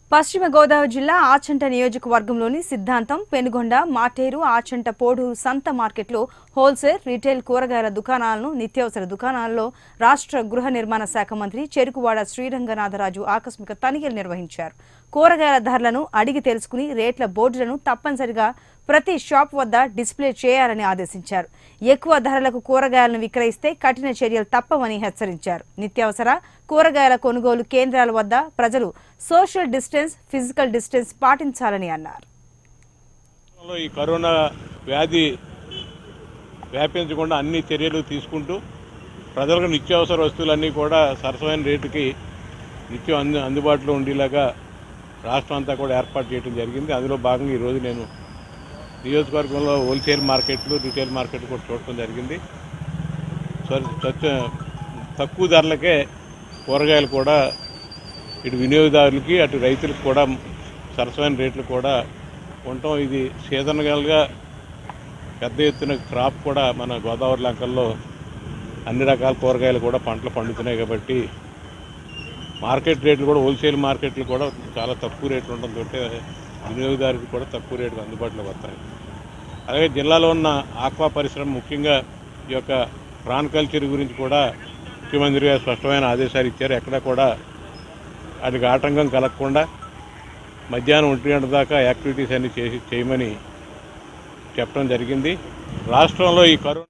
పశ్చిమ గోదావరి జిల్లా ఆచంట నియోజకవర్గంలోని సిద్ధాంతం పెనుగొండ మాటేరు ఆచంట పోడూరు సంత మార్కెట్లో హోల్సేల్ రీటైల్ కూరగాయల దుకాణాలను నిత్యావసర దుకాణాలలో రాష్ట్ర గృహ నిర్మాణ శాఖ మంత్రి చెరుకువాడ శ్రీరంగనాథరాజు ఆకస్మిక తనిఖీలు నిర్వహించారు కూరగాయల ధరలను అడిగి తెలుసుకుని రేట్ల బోర్డులను తప్పనిసరిగా ప్రతి షాప్ వద్ద డిస్ప్లే చేయాలని ఆదేశించారు ఎక్కువ ధరలకు కూరగాయలను విక్రయిస్తే కఠిన చర్యలు తప్పవని హెచ్చరించారు నిత్యావసర కూరగాయల కొనుగోలు కేంద్రాల వద్ద ప్రజలు సోషల్ డిస్టెన్స్ ఫిజికల్ డిస్టెన్స్ పాటించాలని అన్నారు రాష్ట్రంలో ఈ కరోనా వ్యాధి వ్యాపించకుండా అన్ని చర్యలు తీసుకుంటూ ప్రజలకు నిత్యావసర వస్తువులన్నీ కూడా సరసమైన రేటుకి నిత్యం అందు అందుబాటులో ఉండేలాగా రాష్ట్రం అంతా కూడా ఏర్పాటు చేయడం జరిగింది అందులో భాగంగా ఈరోజు నేను నియోజకవర్గంలో హోల్సేల్ మార్కెట్లు రిటైల్ మార్కెట్ కూడా చూడటం జరిగింది స్వ- స్వచ్ఛ తక్కువ ధరలకే కూరగాయలు కూడా ఇటు వినియోగదారులకి అటు రైతులకు కూడా సరసమైన రేట్లు కూడా ఉండటం ఇది సీజనల్గా పెద్ద ఎత్తున క్రాప్ కూడా మన గోదావరి లంకల్లో అన్ని రకాల కూరగాయలు కూడా పంటలు పండుతున్నాయి కాబట్టి మార్కెట్ రేట్లు కూడా హోల్సేల్ మార్కెట్లు కూడా చాలా తక్కువ రేట్లు ఉండడంతో వినియోగదారులకు కూడా తక్కువ రేటుకు అందుబాటులోకి వస్తాయి అలాగే జిల్లాలో ఉన్న ఆక్వా పరిశ్రమ ముఖ్యంగా ఈ యొక్క ప్రాన్ కల్చర్ గురించి కూడా ముఖ్యమంత్రి గారు స్పష్టమైన ఆదేశాలు ఇచ్చారు ఎక్కడ కూడా వాటికి ఆటంకం కలగకుండా మధ్యాహ్నం ఒంటి గంట దాకా యాక్టివిటీస్ అన్ని చేసి చేయమని చెప్పడం జరిగింది రాష్ట్రంలో ఈ కరోనా